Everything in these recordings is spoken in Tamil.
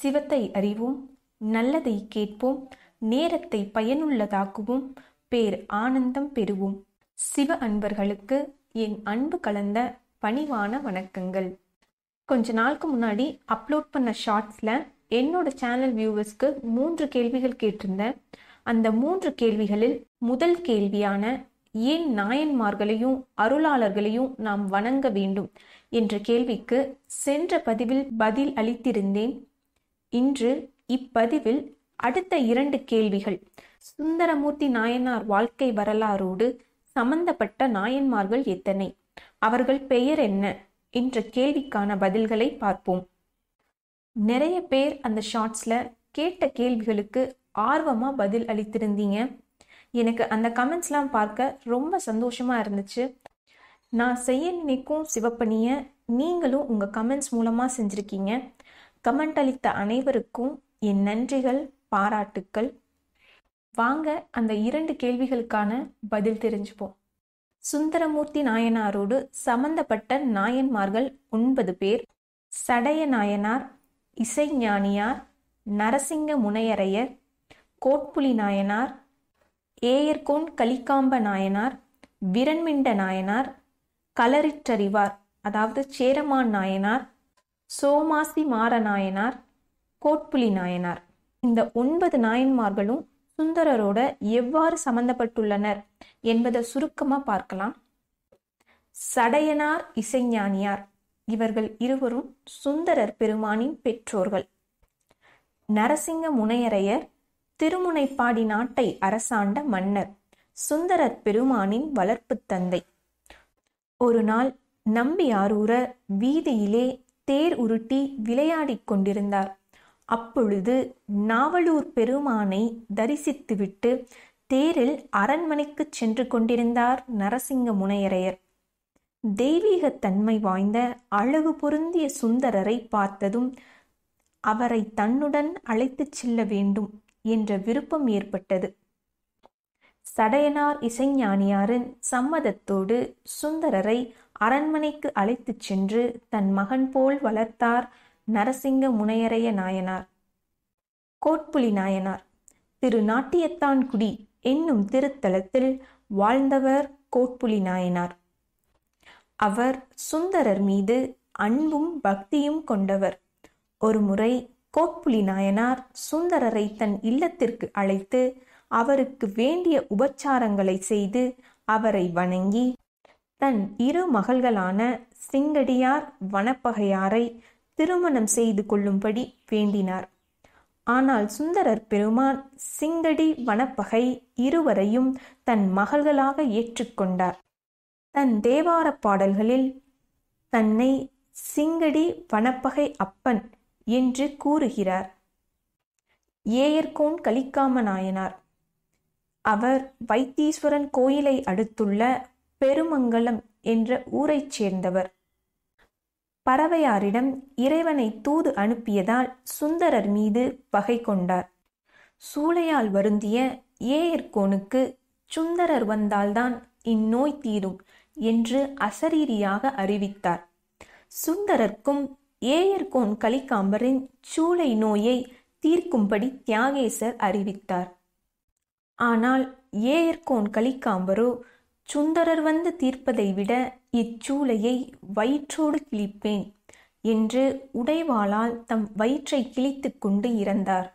சிவத்தை அறிவோம் நல்லதை கேட்போம் நேரத்தை பயனுள்ளதாக்குவோம் பேர் ஆனந்தம் பெறுவோம் சிவ அன்பர்களுக்கு என் அன்பு கலந்த பணிவான வணக்கங்கள் கொஞ்ச நாளுக்கு முன்னாடி அப்லோட் பண்ண ஷார்ட்ஸில் என்னோட சேனல் வியூவர்ஸ்க்கு மூன்று கேள்விகள் கேட்டிருந்தேன் அந்த மூன்று கேள்விகளில் முதல் கேள்வியான ஏன் நாயன்மார்களையும் அருளாளர்களையும் நாம் வணங்க வேண்டும் என்ற கேள்விக்கு சென்ற பதிவில் பதில் அளித்திருந்தேன் இன்று இப்பதிவில் அடுத்த இரண்டு கேள்விகள் சுந்தரமூர்த்தி நாயனார் வாழ்க்கை வரலாறோடு சம்பந்தப்பட்ட நாயன்மார்கள் எத்தனை அவர்கள் பெயர் என்ன என்ற கேள்விக்கான பதில்களை பார்ப்போம் நிறைய பேர் அந்த ஷார்ட்ஸில் கேட்ட கேள்விகளுக்கு ஆர்வமாக பதில் அளித்திருந்தீங்க எனக்கு அந்த கமெண்ட்ஸ்லாம் பார்க்க ரொம்ப சந்தோஷமாக இருந்துச்சு நான் செய்ய நினைக்கும் சிவப்பணியை நீங்களும் உங்கள் கமெண்ட்ஸ் மூலமாக செஞ்சுருக்கீங்க கமெண்ட் அளித்த அனைவருக்கும் என் நன்றிகள் பாராட்டுக்கள் வாங்க அந்த இரண்டு கேள்விகளுக்கான பதில் தெரிஞ்சுப்போம் சுந்தரமூர்த்தி நாயனாரோடு சம்பந்தப்பட்ட நாயன்மார்கள் ஒன்பது பேர் சடைய நாயனார் இசைஞானியார் நரசிங்க முனையரையர் கோட்புலி நாயனார் ஏயர்கோன் கலிக்காம்ப நாயனார் விரண்மிண்ட நாயனார் களரிற்றறிவார் அதாவது சேரமான் நாயனார் சோமாசி மாற நாயனார் கோட்புலி நாயனார் இந்த ஒன்பது நாயன்மார்களும் சுந்தரரோட எவ்வாறு சம்பந்தப்பட்டுள்ளனர் என்பதை சுருக்கமா பார்க்கலாம் சடையனார் இசைஞானியார் இவர்கள் இருவரும் சுந்தரர் பெருமானின் பெற்றோர்கள் நரசிங்க முனையரையர் திருமுனைப்பாடி நாட்டை அரசாண்ட மன்னர் சுந்தரர் பெருமானின் வளர்ப்பு தந்தை ஒரு நாள் நம்பியாரூரர் வீதியிலே தேர் உருட்டி விளையாடிக் கொண்டிருந்தார் அப்பொழுது நாவலூர் பெருமானை தரிசித்துவிட்டு தேரில் அரண்மனைக்கு சென்று கொண்டிருந்தார் நரசிங்க முனையரையர் தெய்வீக தன்மை வாய்ந்த அழகு பொருந்திய சுந்தரரை பார்த்ததும் அவரை தன்னுடன் அழைத்துச் செல்ல வேண்டும் என்ற விருப்பம் ஏற்பட்டது சடையனார் இசைஞானியாரின் சம்மதத்தோடு சுந்தரரை அரண்மனைக்கு அழைத்துச் சென்று தன் மகன் போல் வளர்த்தார் நரசிங்க முனையரைய நாயனார் கோட்புலி நாயனார் திரு நாட்டியத்தான்குடி என்னும் திருத்தலத்தில் வாழ்ந்தவர் கோட்புலி நாயனார் அவர் சுந்தரர் மீது அன்பும் பக்தியும் கொண்டவர் ஒருமுறை கோட்புலி நாயனார் சுந்தரரை தன் இல்லத்திற்கு அழைத்து அவருக்கு வேண்டிய உபச்சாரங்களை செய்து அவரை வணங்கி தன் இரு மகள்களான சிங்கடியார் வனப்பகையாரை திருமணம் செய்து கொள்ளும்படி வேண்டினார் ஆனால் சுந்தரர் பெருமான் சிங்கடி வனப்பகை இருவரையும் தன் மகள்களாக ஏற்றுக்கொண்டார் தன் தேவார பாடல்களில் தன்னை சிங்கடி வனப்பகை அப்பன் என்று கூறுகிறார் ஏயர்கோன் கலிக்காம நாயனார் அவர் வைத்தீஸ்வரன் கோயிலை அடுத்துள்ள பெருமங்கலம் என்ற ஊரைச் சேர்ந்தவர் பறவையாரிடம் இறைவனை தூது அனுப்பியதால் சுந்தரர் மீது பகை கொண்டார் சூளையால் வருந்திய ஏயர்கோனுக்கு சுந்தரர் வந்தால்தான் இந்நோய் தீரும் என்று அசரீரியாக அறிவித்தார் சுந்தரர்க்கும் ஏயர்கோன் கலிகாம்பரின் சூளை நோயை தீர்க்கும்படி தியாகேசர் அறிவித்தார் ஆனால் ஏயர்கோன் கலிக்காம்பரோ சுந்தரர் வந்து தீர்ப்பதை விட இச்சூளையை வயிற்றோடு கிழிப்பேன் என்று உடைவாளால் தம் வயிற்றை கிழித்து கொண்டு இறந்தார்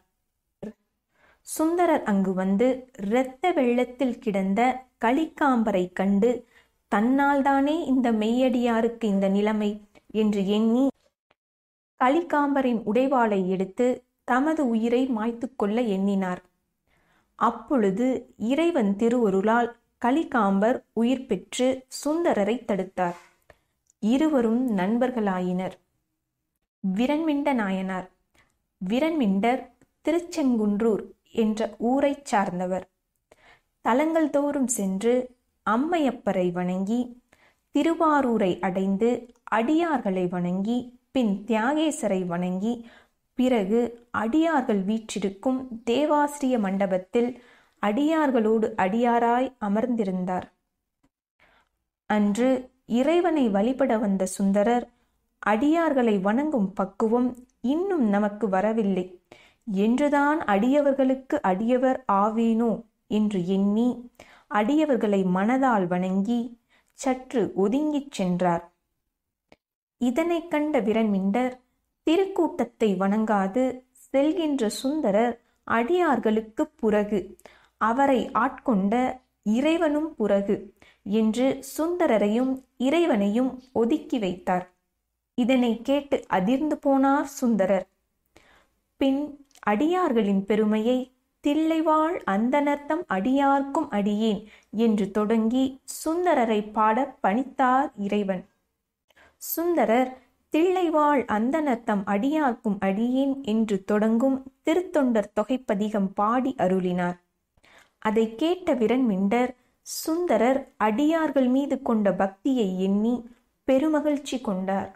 சுந்தரர் அங்கு வந்து இரத்த வெள்ளத்தில் கிடந்த களிக்காம்பரை கண்டு தன்னால்தானே இந்த மெய்யடியாருக்கு இந்த நிலைமை என்று எண்ணி களிக்காம்பரின் உடைவாளை எடுத்து தமது உயிரை மாய்த்து கொள்ள எண்ணினார் அப்பொழுது இறைவன் திருவருளால் கலிகாம்பர் உயிர் பெற்று சுந்தரரை தடுத்தார் இருவரும் நண்பர்களாயினர் விரண்மிண்ட நாயனார் விரண்மிண்டர் திருச்செங்குன்றூர் என்ற ஊரைச் சார்ந்தவர் தலங்கள் தோறும் சென்று அம்மையப்பரை வணங்கி திருவாரூரை அடைந்து அடியார்களை வணங்கி பின் தியாகேசரை வணங்கி பிறகு அடியார்கள் வீற்றிருக்கும் தேவாசிரிய மண்டபத்தில் அடியார்களோடு அடியாராய் அமர்ந்திருந்தார் அன்று இறைவனை வழிபட வந்த சுந்தரர் அடியார்களை வணங்கும் பக்குவம் இன்னும் நமக்கு வரவில்லை என்றுதான் அடியவர்களுக்கு அடியவர் ஆவேனோ என்று எண்ணி அடியவர்களை மனதால் வணங்கி சற்று ஒதுங்கிச் சென்றார் இதனைக் கண்ட விரண்மிண்டர் திருக்கூட்டத்தை வணங்காது செல்கின்ற சுந்தரர் அடியார்களுக்கு புறகு அவரை ஆட்கொண்ட இறைவனும் புறகு என்று சுந்தரரையும் இறைவனையும் ஒதுக்கி வைத்தார் இதனை கேட்டு அதிர்ந்து போனார் சுந்தரர் பின் அடியார்களின் பெருமையை தில்லைவாழ் அந்தனர்த்தம் அடியார்க்கும் அடியேன் என்று தொடங்கி சுந்தரரை பாட பணித்தார் இறைவன் சுந்தரர் தில்லைவாழ் அந்தனர்த்தம் அடியார்க்கும் அடியேன் என்று தொடங்கும் திருத்தொண்டர் தொகைப்பதிகம் பாடி அருளினார் அதை கேட்ட விரண்மிண்டர் சுந்தரர் அடியார்கள் மீது கொண்ட பக்தியை எண்ணி பெருமகிழ்ச்சி கொண்டார்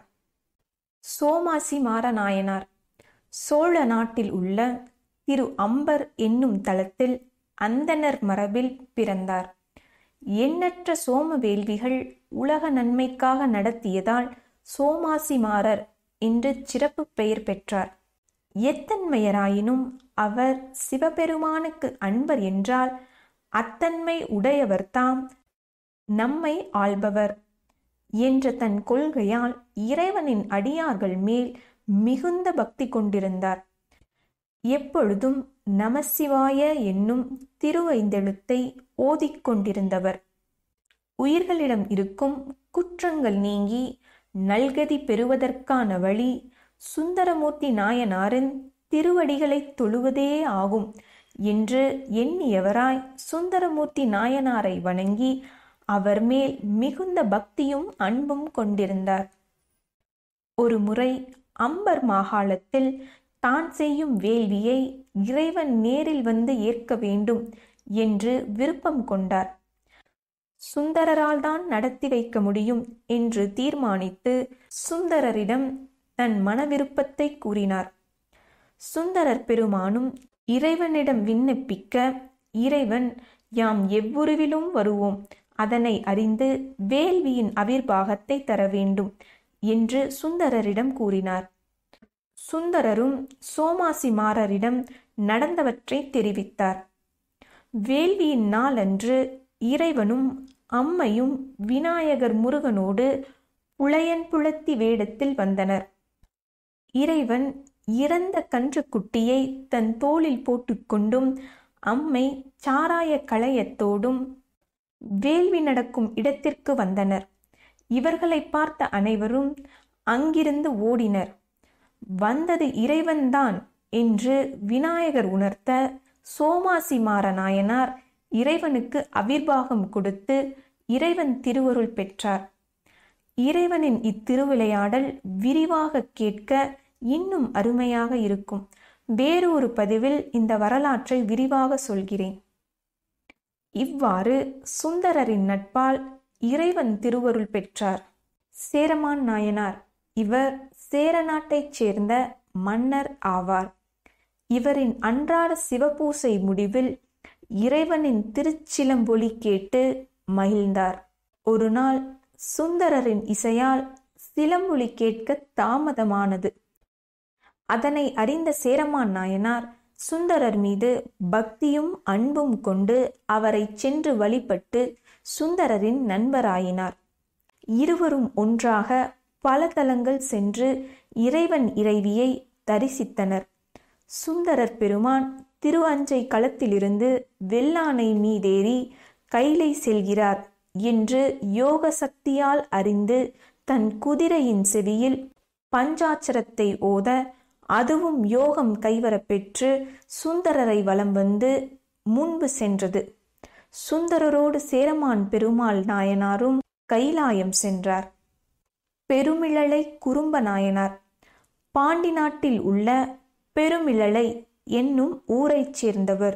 சோமாசி மாரநாயனார் சோழ நாட்டில் உள்ள திரு அம்பர் என்னும் தலத்தில் அந்தனர் மரபில் பிறந்தார் எண்ணற்ற சோம வேள்விகள் உலக நன்மைக்காக நடத்தியதால் சோமாசிமாரர் என்று சிறப்பு பெயர் பெற்றார் எத்தன்மையராயினும் அவர் சிவபெருமானுக்கு அன்பர் என்றால் அத்தன்மை உடையவர்தாம் நம்மை ஆள்பவர் என்ற தன் கொள்கையால் இறைவனின் அடியார்கள் மேல் மிகுந்த பக்தி கொண்டிருந்தார் எப்பொழுதும் நமசிவாய என்னும் திருவைந்தெழுத்தை ஓதிக்கொண்டிருந்தவர் உயிர்களிடம் இருக்கும் குற்றங்கள் நீங்கி நல்கதி பெறுவதற்கான வழி சுந்தரமூர்த்தி நாயனாரின் திருவடிகளைத் தொழுவதே ஆகும் என்று எண்ணியவராய் சுந்தரமூர்த்தி நாயனாரை வணங்கி அவர் மேல் மிகுந்த பக்தியும் அன்பும் கொண்டிருந்தார் ஒரு முறை அம்பர் மாகாளத்தில் தான் செய்யும் வேள்வியை இறைவன் நேரில் வந்து ஏற்க வேண்டும் என்று விருப்பம் கொண்டார் சுந்தரரால் தான் நடத்தி வைக்க முடியும் என்று தீர்மானித்து சுந்தரரிடம் தன் மனவிருப்பத்தை கூறினார் சுந்தரர் பெருமானும் இறைவனிடம் விண்ணப்பிக்க இறைவன் யாம் எவ்வுருவிலும் வருவோம் அதனை அறிந்து வேள்வியின் அவிர்வாகத்தை தர வேண்டும் என்று சுந்தரரிடம் கூறினார் சுந்தரரும் சோமாசிமாரரிடம் நடந்தவற்றை தெரிவித்தார் வேள்வியின் நாளன்று இறைவனும் அம்மையும் விநாயகர் முருகனோடு புளையன்புலத்தி வேடத்தில் வந்தனர் இறைவன் இறந்த கன்றுக்குட்டியை தன் தோளில் போட்டுக்கொண்டும் அம்மை சாராய களையத்தோடும் வேள்வி நடக்கும் இடத்திற்கு வந்தனர் இவர்களை பார்த்த அனைவரும் அங்கிருந்து ஓடினர் வந்தது இறைவன்தான் என்று விநாயகர் உணர்த்த சோமாசிமார நாயனார் இறைவனுக்கு அவிர்வாகம் கொடுத்து இறைவன் திருவருள் பெற்றார் இறைவனின் இத்திருவிளையாடல் விரிவாக கேட்க இன்னும் அருமையாக இருக்கும் வேறொரு பதிவில் இந்த வரலாற்றை விரிவாக சொல்கிறேன் இவ்வாறு சுந்தரரின் நட்பால் இறைவன் திருவருள் பெற்றார் சேரமான் நாயனார் இவர் சேர நாட்டைச் சேர்ந்த மன்னர் ஆவார் இவரின் அன்றாட சிவபூசை முடிவில் இறைவனின் திருச்சிலம்பொலி கேட்டு மகிழ்ந்தார் ஒரு நாள் சுந்தரரின் இசையால் சிலம்பொலி கேட்க தாமதமானது அதனை அறிந்த சேரமான் நாயனார் சுந்தரர் மீது பக்தியும் அன்பும் கொண்டு அவரை சென்று வழிபட்டு சுந்தரரின் நண்பராயினார் இருவரும் ஒன்றாக பல தலங்கள் சென்று இறைவன் இறைவியை தரிசித்தனர் சுந்தரர் பெருமான் திருஅஞ்சை களத்திலிருந்து வெள்ளானை மீதேறி கைலை செல்கிறார் என்று யோக சக்தியால் அறிந்து தன் குதிரையின் செவியில் பஞ்சாட்சரத்தை ஓத அதுவும் யோகம் கைவரப்பெற்று சுந்தரரை வலம் வந்து முன்பு சென்றது சுந்தரரோடு சேரமான் பெருமாள் நாயனாரும் கைலாயம் சென்றார் பெருமிழலை குறும்ப நாயனார் பாண்டி நாட்டில் உள்ள பெருமிழலை என்னும் ஊரைச் சேர்ந்தவர்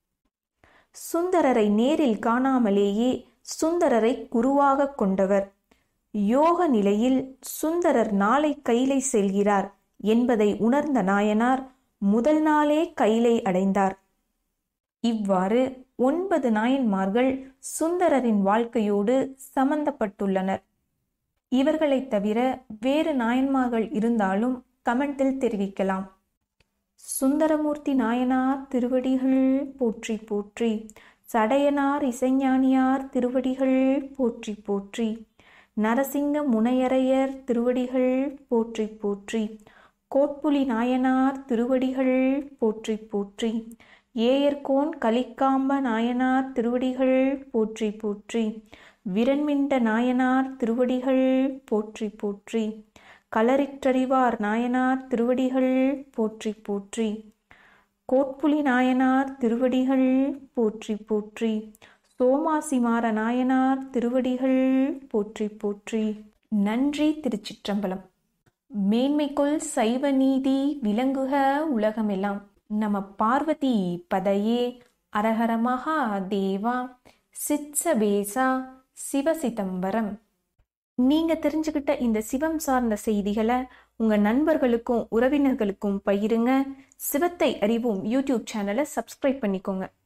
சுந்தரரை நேரில் காணாமலேயே சுந்தரரை குருவாக கொண்டவர் யோக நிலையில் சுந்தரர் நாளை கைலை செல்கிறார் என்பதை உணர்ந்த நாயனார் முதல் நாளே கைலை அடைந்தார் இவ்வாறு ஒன்பது நாயன்மார்கள் சுந்தரரின் வாழ்க்கையோடு சம்பந்தப்பட்டுள்ளனர் இவர்களைத் தவிர வேறு நாயன்மார்கள் இருந்தாலும் கமெண்டில் தெரிவிக்கலாம் சுந்தரமூர்த்தி நாயனார் திருவடிகள் போற்றி போற்றி சடையனார் இசைஞானியார் திருவடிகள் போற்றி போற்றி நரசிங்க முனையரையர் திருவடிகள் போற்றி போற்றி கோட்புலி நாயனார் திருவடிகள் போற்றி போற்றி ஏயர்கோன் கலிக்காம்ப நாயனார் திருவடிகள் போற்றி போற்றி விரண்மிண்ட நாயனார் திருவடிகள் போற்றி போற்றி களரிற்றறிவார் நாயனார் திருவடிகள் போற்றி போற்றி கோட்புலி நாயனார் திருவடிகள் போற்றி போற்றி சோமாசிமார நாயனார் திருவடிகள் போற்றி போற்றி நன்றி திருச்சிற்றம்பலம் மேன்மைக்குள் சைவ நீதி விளங்குக உலகமெல்லாம் நம பார்வதி பதையே அரஹரமகா தேவா சித்சபேசா சிவசிதம்பரம் நீங்க தெரிஞ்சுக்கிட்ட இந்த சிவம் சார்ந்த செய்திகளை உங்க நண்பர்களுக்கும் உறவினர்களுக்கும் பகிருங்க சிவத்தை அறிவோம் யூடியூப் சேனலை சப்ஸ்கிரைப் பண்ணிக்கோங்க